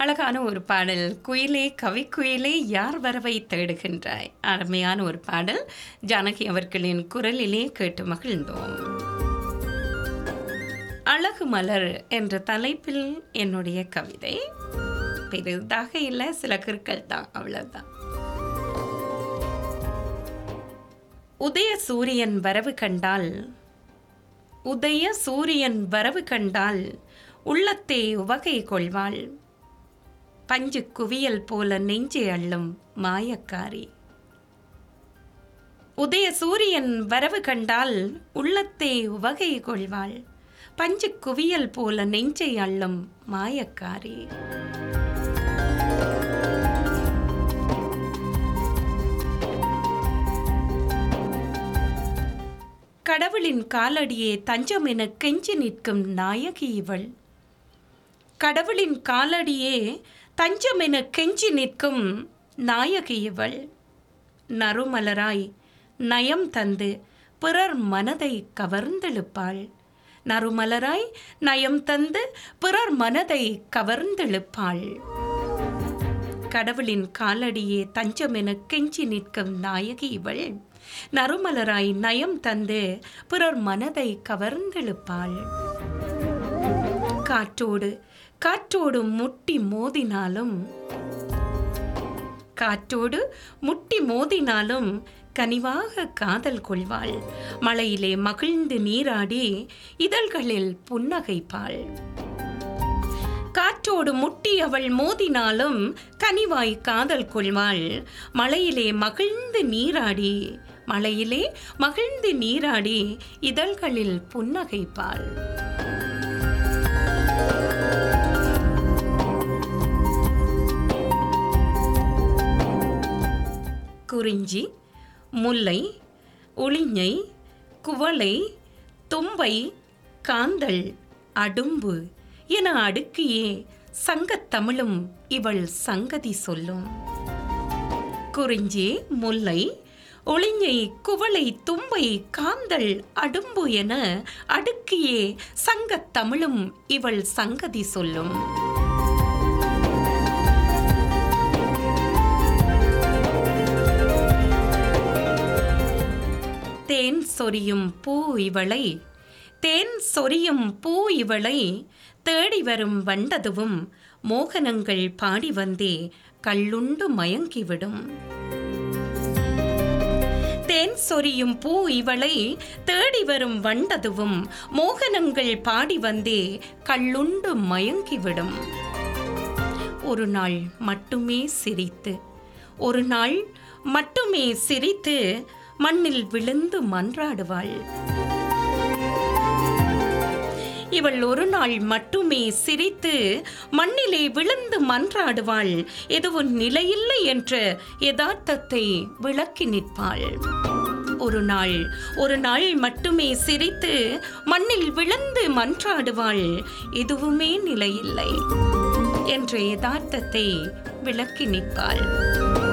அழகான ஒரு பாடல் குயிலே கவிக்குயிலே யார் வரவை தேடுகின்றாய் அருமையான ஒரு பாடல் ஜானகி அவர்களின் குரலிலே கேட்டு மகிழ்ந்தோம் அழகு மலர் என்ற தலைப்பில் என்னுடைய கவிதை பெரிதாக இல்லை சில கிற்கள் தான் அவ்வளவுதான் உதய சூரியன் வரவு கண்டால் உதய சூரியன் வரவு கண்டால் உள்ளத்தே உவகை கொள்வாள் பஞ்சு குவியல் போல நெஞ்சை அள்ளும் மாயக்காரி உதய சூரியன் வரவு கண்டால் உள்ளத்தே உவகை கொள்வாள் பஞ்சு குவியல் போல நெஞ்சை அள்ளும் மாயக்காரி கடவுளின் காலடியே தஞ்சம் என கெஞ்சி நிற்கும் நாயகி இவள் கடவுளின் காலடியே தஞ்சம் என கெஞ்சி நிற்கும் நாயகி இவள் நறுமலராய் நயம் தந்து பிறர் மனதை கவர்ந்தெழுப்பாள் நறுமலராய் நயம் தந்து பிறர் மனதை கவர்ந்தெழுப்பாள் கடவுளின் காலடியே தஞ்சம் என கெஞ்சி நிற்கும் நாயகி இவள் நறுமலராய் நயம் தந்து பிறர் மனதை கவர்ந்தெழுப்பாள் காற்றோடு காற்றோடு முட்டி மோதினாலும் காற்றோடு முட்டி மோதினாலும் கனிவாக காதல் கொள்வாள் மழையிலே மகிழ்ந்து நீராடி இதழ்களில் புன்னகைப்பாள் காற்றோடு முட்டி அவள் மோதினாலும் கனிவாய் காதல் கொள்வாள் மழையிலே மகிழ்ந்து நீராடி மழையிலே மகிழ்ந்து நீராடி இதழ்களில் புன்னகைப்பாள் குறிஞ்சி முல்லை உளிஞை குவளை தும்பை காந்தள் அடும்பு என அடுக்கியே சங்கத்தமிழும் இவள் சங்கதி சொல்லும் குறிஞ்சி முல்லை ஒளிஞை குவளை தும்பை காந்தள் அடும்பு என அடுக்கியே சங்கத்தமிழும் இவள் சங்கதி சொல்லும் தேன் சொரியும் பூ இவளை தேன் சொரியும் பூ இவளை தேடி வரும் வண்டதுவும் மோகனங்கள் பாடி வந்தே கள்ளுண்டு மயங்கிவிடும் தேன் சொரியும் பூ இவளை தேடி வரும் வண்டதுவும் மோகனங்கள் பாடி வந்தே கள்ளுண்டு மயங்கிவிடும் ஒரு நாள் மட்டுமே சிரித்து ஒரு நாள் மட்டுமே சிரித்து மண்ணில் விழுந்து மன்றாடுவாள் இவள் ஒரு நாள் மட்டுமே சிரித்து மண்ணிலே விழுந்து மன்றாடுவாள் எதுவும் நிலையில்லை என்ற யதார்த்தத்தை விளக்கி நிற்பாள் ஒரு நாள் ஒரு நாள் மட்டுமே சிரித்து மண்ணில் விழுந்து மன்றாடுவாள் எதுவுமே நிலையில்லை என்ற யதார்த்தத்தை விளக்கி நிற்பாள்